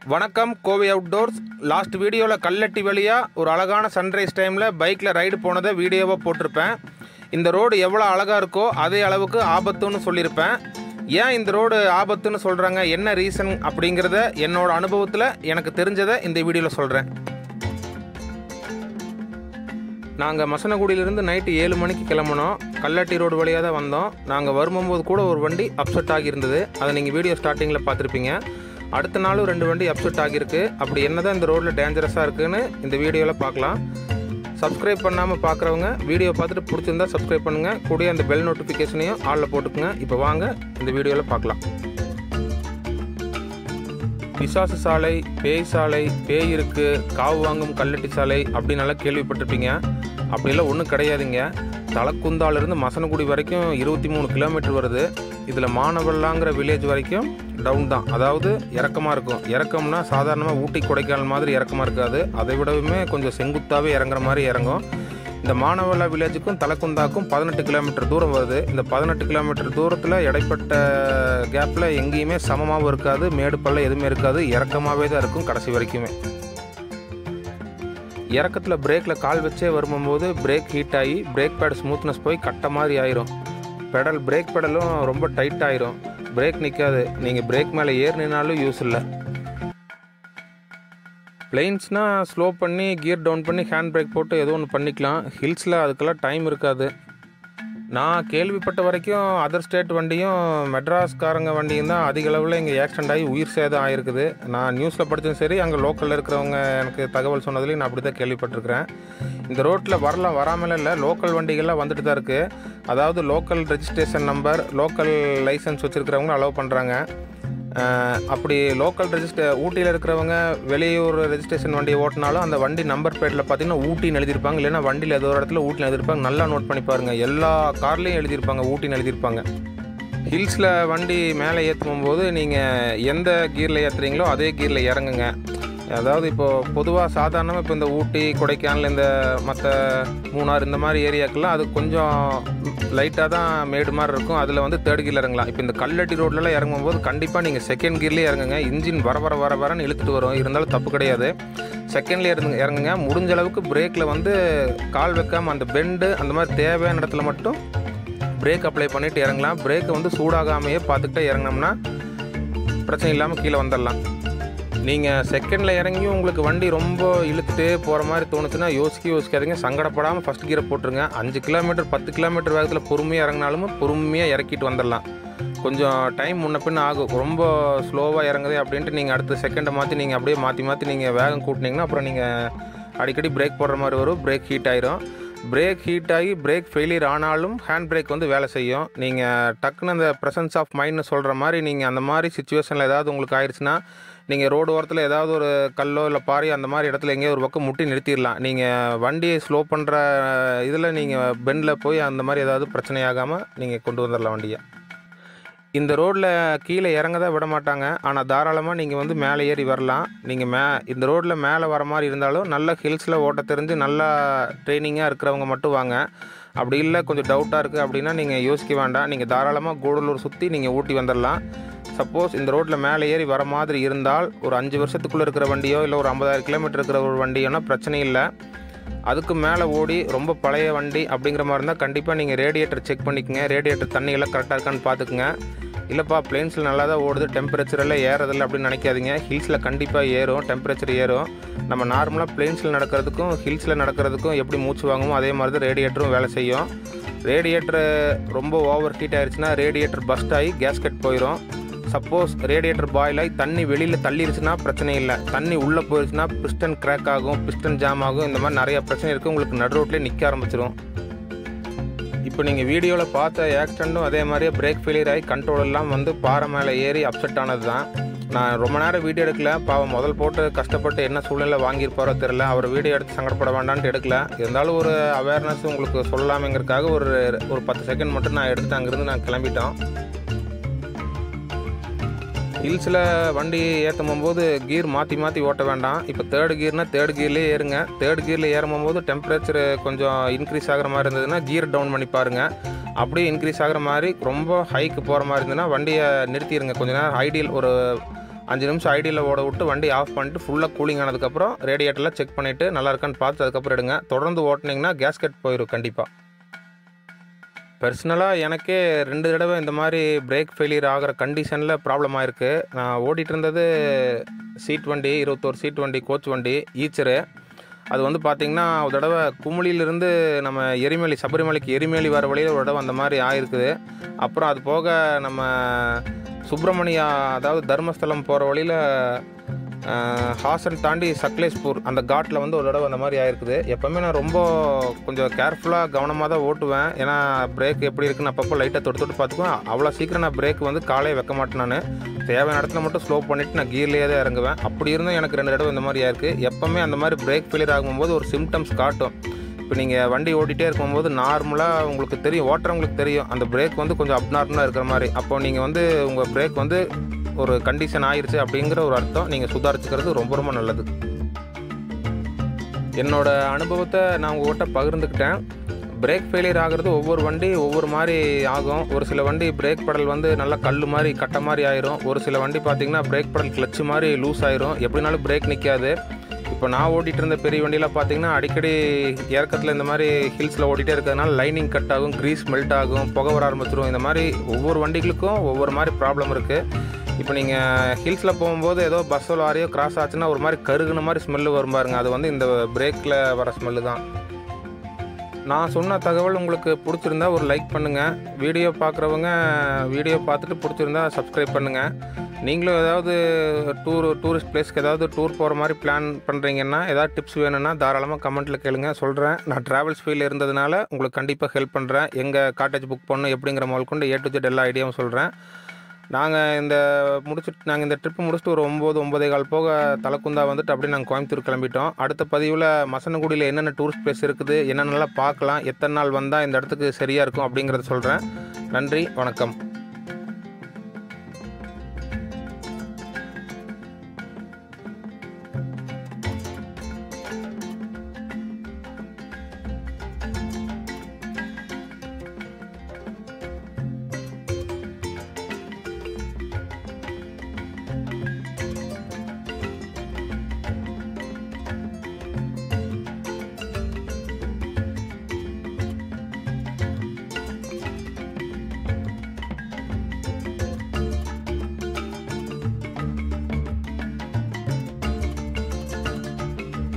வணக்கம் Kovai outdoors last வீடியோவில் கல்லட்டி வழியாக ஒரு அழகான சன்ரைஸ் டைமில் பைக்கில் ரைடு போனதை வீடியோவாக போட்டிருப்பேன் இந்த ரோடு எவ்வளோ அழகாக இருக்கோ அதே அளவுக்கு ஆபத்துன்னு சொல்லியிருப்பேன் ஏன் இந்த ரோடு ஆபத்துன்னு சொல்கிறாங்க என்ன ரீசன் அப்படிங்கிறத என்னோட அனுபவத்தில் எனக்கு தெரிஞ்சதை இந்த வீடியோவில் சொல்கிறேன் நாங்கள் மசனகுடியிலேருந்து நைட்டு ஏழு மணிக்கு கிளம்புனோம் கல்லட்டி ரோடு வழியாக தான் வந்தோம் நாங்கள் வரும்போது கூட ஒரு வண்டி அப்செட் ஆகியிருந்தது அதை நீங்கள் வீடியோ ஸ்டார்டிங்கில் பார்த்துருப்பீங்க அடுத்த நாளும் ரெண்டு வண்டி அப்செட் ஆகியிருக்கு அப்படி என்னதான் இந்த ரோட்டில் டேஞ்சரஸாக இருக்குன்னு இந்த வீடியோவில் பார்க்கலாம் சப்ஸ்கிரைப் பண்ணாமல் பார்க்குறவங்க வீடியோ பார்த்துட்டு பிடிச்சிருந்தா சப்ஸ்கிரைப் பண்ணுங்கள் கூடிய அந்த பெல் நோட்டிஃபிகேஷனையும் ஆளில் போட்டுக்குங்க இப்போ வாங்க இந்த வீடியோவில் பார்க்கலாம் பிசாசு சாலை பேய் சாலை பேய் இருக்கு காவு வாங்கும் கல்லட்டி சாலை அப்படின்னெல்லாம் கேள்விப்பட்டிருப்பீங்க அப்படியெல்லாம் ஒன்றும் கிடையாதுங்க தலக்குந்தாலிருந்து மசனகுடி வரைக்கும் இருபத்தி மூணு கிலோமீட்டர் வருது இதில் மானவல்லாங்கிற வில்லேஜ் வரைக்கும் டவுன் தான் அதாவது இறக்கமாக இருக்கும் இறக்கம்னா சாதாரணமாக ஊட்டி கொடைக்கானல் மாதிரி இறக்கமாக இருக்காது அதை விடவுமே கொஞ்சம் செங்குத்தாகவே இறங்குற மாதிரி இறங்கும் இந்த மானவல்லா வில்லேஜுக்கும் தலக்குந்தாக்கும் பதினெட்டு கிலோமீட்டர் தூரம் வருது இந்த பதினெட்டு கிலோமீட்டர் தூரத்தில் இடைப்பட்ட கேப்பில் எங்கேயுமே சமமாகவும் இருக்காது மேடு பள்ளம் எதுவுமே இருக்காது இறக்கமாகவே தான் இருக்கும் கடைசி வரைக்குமே இறக்கத்தில் பிரேக்கில் கால் வச்சே வரும்போது பிரேக் ஹீட் ஆகி பிரேக் பேட் ஸ்மூத்னஸ் போய் கட்ட மாதிரி ஆயிரும் பெடல் பிரேக் பெடலும் ரொம்ப டைட் ஆயிரும் பிரேக் நிற்காது நீங்கள் பிரேக் மேலே ஏறினாலும் யூஸ் இல்லை பிளெயின்ஸ்னால் ஸ்லோ பண்ணி கியர் டவுன் பண்ணி ஹேண்ட் பிரேக் போட்டு ஏதோ ஒன்று பண்ணிக்கலாம் ஹில்ஸில் அதுக்கெல்லாம் டைம் இருக்காது நான் கேள்விப்பட்ட வரைக்கும் அதர் ஸ்டேட் வண்டியும் மெட்ராஸ்காரங்க வண்டியும் தான் அதிக அளவில் இங்கே ஆக்சிடென்ட் ஆகி உயிர் சேதம் ஆகிருக்குது நான் நியூஸில் படித்ததும் சரி அங்கே லோக்கலில் இருக்கிறவங்க எனக்கு தகவல் சொன்னதுலேயும் நான் அப்படி தான் கேள்விப்பட்டிருக்கிறேன் இந்த ரோட்டில் வரலாம் வராமல் இல்லை லோக்கல் வண்டிகள்லாம் வந்துட்டு தான் இருக்குது அதாவது local registration number local licence வச்சுருக்கிறவங்க அலோவ் பண்ணுறாங்க அப்படி லோக்கல் ரெஜிஸ்டர் ஊட்டியில் இருக்கிறவங்க வெளியூர் ரெஜிஸ்ட்ரேஷன் வண்டியை ஓட்டினாலும் அந்த வண்டி நம்பர் பிளேட்டில் பார்த்தீங்கன்னா ஊட்டின்னு எழுதியிருப்பாங்க இல்லைன்னா வண்டியில் ஏதோ ஒரு இடத்துல ஊட்டின்னு எழுதியிருப்பாங்க நல்லா நோட் பண்ணி பாருங்கள் எல்லா கார்லேயும் எழுதியிருப்பாங்க ஊட்டின்னு எழுதியிருப்பாங்க ஹில்ஸில் வண்டி மேலே ஏற்றும் போது நீங்கள் எந்த கீரில் ஏற்றுறீங்களோ அதே கீரில் இறங்குங்க அதாவது இப்போது பொதுவாக சாதாரணமாக இப்போ இந்த ஊட்டி கொடைக்கானல் இந்த மற்ற மூணார் இந்த மாதிரி ஏரியாக்கெல்லாம் அது கொஞ்சம் லைட்டாக தான் மேடு மாதிரி இருக்கும் அதில் வந்து தேர்ட் கீரில் இறங்கலாம் இப்போ இந்த கல்லட்டி ரோட்லலாம் இறங்கும்போது கண்டிப்பாக நீங்கள் செகண்ட் கீர்லேயே இறங்குங்க இன்ஜின் வர வர வர வரன்னு இழுத்துட்டு வரும் இருந்தாலும் தப்பு கிடையாது செகண்ட்லேயே இறங்க இறங்குங்க முடிஞ்ச அளவுக்கு பிரேக்கில் வந்து கால் வைக்காமல் அந்த பெண்டு அந்த மாதிரி தேவையான இடத்துல மட்டும் பிரேக் அப்ளை பண்ணிவிட்டு இறங்கலாம் பிரேக்கை வந்து சூடாகாமையே பார்த்துக்கிட்டே இறங்கினோம்னா பிரச்சனை இல்லாமல் கீழே வந்துடலாம் நீங்கள் செகண்டில் இறங்கியும் உங்களுக்கு வண்டி ரொம்ப இழுத்துட்டு போகிற மாதிரி தோணுச்சுன்னா யோசிக்க யோசிக்காதீங்க சங்கடப்படாமல் ஃபஸ்ட் கீரை போட்டுருங்க அஞ்சு கிலோமீட்டர் பத்து கிலோமீட்டர் வேகத்தில் பொறுமையாக இறங்கினாலும் பொறுமையாக இறக்கிட்டு வந்துடலாம் கொஞ்சம் டைம் முன்ன பின்ன ஆகும் ரொம்ப ஸ்லோவாக இறங்குதே அப்படின்ட்டு நீங்கள் அடுத்த செகண்டை மாற்றி நீங்கள் அப்படியே மாற்றி மாற்றி நீங்கள் வேகம் கூட்டினீங்கன்னா அப்புறம் நீங்கள் அடிக்கடி பிரேக் போடுற மாதிரி வரும் பிரேக் ஹீட் ஆயிரும் பிரேக் ஹீட் ஆகி பிரேக் ஃபெயிலியர் ஆனாலும் ஹேண்ட் பிரேக் வந்து வேலை செய்யும் நீங்கள் டக்குன்னு அந்த ப்ரெசன்ஸ் ஆஃப் மைண்ட்னு சொல்கிற மாதிரி நீங்கள் அந்த மாதிரி சுச்சுவேஷனில் ஏதாவது உங்களுக்கு ஆயிடுச்சுன்னா நீங்கள் ரோடு ஓரத்தில் ஏதாவது ஒரு கல்லோ இல்லை பாறையோ அந்த மாதிரி இடத்துல எங்கேயோ ஒரு பக்கம் முட்டி நிறுத்திடலாம் நீங்கள் வண்டியை ஸ்லோ பண்ணுற இதில் நீங்கள் பெண்டில் போய் அந்த மாதிரி ஏதாவது பிரச்சனையாகாமல் நீங்கள் கொண்டு வந்துடலாம் வண்டியை இந்த ரோட்டில் கீழே இறங்க தான் விட மாட்டாங்க ஆனால் தாராளமாக நீங்கள் வந்து மேலே ஏறி வரலாம் நீங்கள் மே இந்த ரோட்டில் மேலே வர மாதிரி இருந்தாலும் நல்ல ஹில்ஸில் ஓட்ட தெரிஞ்சு நல்லா ட்ரைனிங்காக இருக்கிறவங்க மட்டும் வாங்க அப்படி இல்லை கொஞ்சம் டவுட்டாக இருக்குது அப்படின்னா நீங்கள் யோசிக்க வேண்டாம் நீங்கள் தாராளமாக கூடலூர் சுற்றி நீங்கள் ஊட்டி வந்துடலாம் சப்போஸ் இந்த ரோட்டில் மேலே ஏறி வர மாதிரி இருந்தால் ஒரு அஞ்சு வருஷத்துக்குள்ளே இருக்கிற வண்டியோ இல்லை ஒரு ஐம்பதாயிரம் கிலோமீட்டர் இருக்கிற ஒரு வண்டியோனா பிரச்சனை இல்லை அதுக்கு மேலே ஓடி ரொம்ப பழைய வண்டி அப்படிங்கிற மாதிரி இருந்தால் கண்டிப்பாக நீங்கள் ரேடியேட்டர் செக் பண்ணிக்கோங்க ரேடியேட்டர் தண்ணி எல்லாம் கரெக்டாக இருக்கான்னு பார்த்துக்குங்க இல்லைப்பா பிளேன்ஸில் நல்லா தான் ஓடுது டெம்பரேச்சர் எல்லாம் ஏறதில்லை அப்படின்னு நினைக்காதீங்க ஹில்ஸில் கண்டிப்பாக ஏறும் டெம்பரேச்சர் ஏறும் நம்ம நார்மலாக பிளேன்ஸில் நடக்கிறதுக்கும் ஹில்ஸில் நடக்கிறதுக்கும் எப்படி மூச்சு வாங்குமோ அதே மாதிரி தான் ரேடியேட்டரும் வேலை செய்யும் ரேடியேட்டர் ரொம்ப ஓவர் ஹீட் ஆயிடுச்சுன்னா ரேடியேட்டர் பஸ்ட் ஆகி கேஸ்கெட் போயிடும் சப்போஸ் ரேடியேட்டர் பாயில் ஆகி தண்ணி வெளியில் தள்ளிருச்சுன்னா பிரச்சனை இல்லை தண்ணி உள்ளே போயிடுச்சுன்னா பிஸ்டன் கிராக் ஆகும் பிஸ்டன் ஜாம் ஆகும் இந்த மாதிரி நிறைய பிரச்சனை இருக்குது உங்களுக்கு நடு ரோட்லேயே நிற்க ஆரம்பிச்சிடும் இப்போ நீங்கள் வீடியோவில் பார்த்த ஆக்சிடெண்ட்டும் அதே மாதிரியே பிரேக் ஃபெயிலியர் ஆகி கண்ட்ரோல் எல்லாம் வந்து பாறை மேலே ஏறி அப்செட் ஆனது தான் நான் ரொம்ப நேரம் வீடியோ எடுக்கல பாவம் முதல் போட்டு கஷ்டப்பட்டு என்ன சூழ்நிலை வாங்கியிருப்பாரோ தெரில அவர் வீடியோ எடுத்து சங்கடப்பட வேண்டான்ட்டு எடுக்கல இருந்தாலும் ஒரு அவேர்னஸ் உங்களுக்கு சொல்லலாமேங்கிறதுக்காக ஒரு ஒரு பத்து செகண்ட் மட்டும் நான் எடுத்துட்டு அங்கேருந்து நான் கிளம்பிட்டோம் ஹில்ஸில் வண்டி ஏற்றும் போது கீர் மாற்றி மாற்றி ஓட்ட வேண்டாம் இப்போ தேர்டு கீர்னால் தேர்டு கீர்லேயே ஏறுங்க தேர்டு கீரில் ஏறும் போது டெம்பரேச்சர் கொஞ்சம் இன்க்ரீஸ் ஆகிற மாதிரி இருந்ததுன்னா கீர் டவுன் பண்ணி பாருங்கள் அப்படியே இன்க்ரீஸ் ஆகிற மாதிரி ரொம்ப ஹைக்கு போகிற மாதிரி இருந்ததுன்னா வண்டியை நிறுத்திடுங்க கொஞ்ச நேரம் ஐடியல் ஒரு அஞ்சு நிமிஷம் ஐடியில் ஓட விட்டு வண்டி ஆஃப் பண்ணிட்டு ஃபுல்லாக கூலிங் ஆனதுக்கப்புறம் ரேடியேட்டர்லாம் செக் பண்ணிவிட்டு நல்லா இருக்கான்னு பார்த்து அதுக்கப்புறம் எடுங்க தொடர்ந்து ஓட்டினீங்கன்னா கேஸ்கெட் போயிடும் கண்டிப்பாக பர்சனலாக எனக்கே ரெண்டு தடவை இந்த மாதிரி பிரேக் ஃபெயிலியர் ஆகிற கண்டிஷனில் ப்ராப்ளம் ஆயிருக்கு நான் ஓட்டிகிட்டு இருந்தது சீட் வண்டி இருபத்தோரு சீட் வண்டி கோச் வண்டி ஈச்சரு அது வந்து பார்த்திங்கன்னா ஒரு தடவை குமுளியிலிருந்து நம்ம எரிமேலி சபரிமலைக்கு எரிமேலி வர வழியில் ஒரு தடவை அந்த மாதிரி ஆயிருக்குது அப்புறம் அது போக நம்ம சுப்பிரமணியா அதாவது தர்மஸ்தலம் போகிற வழியில் ஹாசன் தாண்டி சக்லேஷ்பூர் அந்த காட்டில் வந்து ஒரு தடவை அந்த மாதிரி ஆயிருக்குது எப்போவுமே நான் ரொம்ப கொஞ்சம் கேர்ஃபுல்லாக கவனமாக தான் ஓட்டுவேன் ஏன்னா பிரேக் எப்படி இருக்குன்னு அப்பப்போ லைட்டாக தொட்டு தொட்டு பார்த்துக்குவேன் அவ்வளோ சீக்கிரம் நான் பிரேக் வந்து காலையே வைக்க மாட்டேன் நான் தேவையான இடத்துல மட்டும் ஸ்லோ பண்ணிவிட்டு நான் கீர்லேயே தான் இறங்குவேன் அப்படி இருந்தும் எனக்கு ரெண்டு தடவை இந்த மாதிரி ஆயிருக்கு எப்போவுமே அந்த மாதிரி பிரேக் ஃபெயிலியர் ஆகும்போது ஒரு சிம்டம்ஸ் காட்டும் இப்போ நீங்கள் வண்டி ஓட்டிகிட்டே இருக்கும்போது நார்மலாக உங்களுக்கு தெரியும் ஓட்டுறவங்களுக்கு தெரியும் அந்த பிரேக் வந்து கொஞ்சம் அப்நார்மலாக இருக்கிற மாதிரி அப்போ நீங்கள் வந்து உங்கள் பிரேக் வந்து ஒரு கண்டிஷன் ஆயிருச்சு அப்படிங்கிற ஒரு அர்த்தம் நீங்கள் சுதாரிச்சுக்கிறது ரொம்ப ரொம்ப நல்லது என்னோட அனுபவத்தை நான் உங்கள்கிட்ட பகிர்ந்துக்கிட்டேன் பிரேக் ஃபெயிலியர் ஆகிறது ஒவ்வொரு வண்டி ஒவ்வொரு மாதிரி ஆகும் ஒரு சில வண்டி பிரேக் படல் வந்து நல்லா கல் மாதிரி கட்டை மாதிரி ஆயிரும் ஒரு சில வண்டி பார்த்தீங்கன்னா பிரேக் படல் கிளச்சு மாதிரி லூஸ் ஆயிரும் எப்படினாலும் பிரேக் நிற்காது இப்போ நான் ஓட்டிகிட்டு இருந்த பெரிய வண்டியில் பார்த்தீங்கன்னா அடிக்கடி இறக்கத்தில் இந்த மாதிரி ஹில்ஸில் ஓட்டிகிட்டே இருக்கிறதுனால லைனிங் கட் ஆகும் க்ரீஸ் மெல்ட் ஆகும் புகை வர ஆரம்பிச்சிரும் இந்த மாதிரி ஒவ்வொரு வண்டிகளுக்கும் ஒவ்வொரு மாதிரி ப்ராப்ளம் இருக்குது இப்போ நீங்கள் ஹில்ஸில் போகும்போது ஏதோ பஸ்ஸோ லாரியோ கிராஸ் ஆச்சுன்னா ஒரு மாதிரி கருகுன மாதிரி ஸ்மெல்லு வரும் பாருங்க அது வந்து இந்த பிரேக்கில் வர ஸ்மெல்லு தான் நான் சொன்ன தகவல் உங்களுக்கு பிடிச்சிருந்தா ஒரு லைக் பண்ணுங்கள் வீடியோ பார்க்குறவங்க வீடியோ பார்த்துட்டு பிடிச்சிருந்தா சப்ஸ்கிரைப் பண்ணுங்கள் நீங்களும் ஏதாவது டூர் டூரிஸ்ட் பிளேஸ்க்கு ஏதாவது டூர் போகிற மாதிரி பிளான் பண்ணுறீங்கன்னா ஏதாவது டிப்ஸ் வேணும்னா தாராளமாக கமெண்ட்டில் கேளுங்க சொல்கிறேன் நான் ட்ராவல்ஸ் ஃபீல்டில் இருந்ததுனால உங்களுக்கு கண்டிப்பாக ஹெல்ப் பண்ணுறேன் எங்கே காட்டேஜ் புக் பண்ணணும் எப்படிங்கிற முதல் கொண்டு ஏ டு ஜெட் எல்லா ஐடியாவும் சொல்கிறேன் நாங்கள் இந்த முடிச்சுட்டு நாங்கள் இந்த ட்ரிப்பு முடிச்சுட்டு ஒரு ஒம்பது ஒம்பதே கால் போக தலக்குந்தா வந்துட்டு அப்படியே நாங்கள் கோயம்புத்தூர் கிளம்பிட்டோம் அடுத்த பதிவில் மசனகுடியில் என்னென்ன டூரிஸ்ட் பிளேஸ் இருக்குது என்னென்னலாம் பார்க்கலாம் எத்தனை நாள் வந்தால் இந்த இடத்துக்கு சரியாக இருக்கும் அப்படிங்கிறத சொல்கிறேன் நன்றி வணக்கம்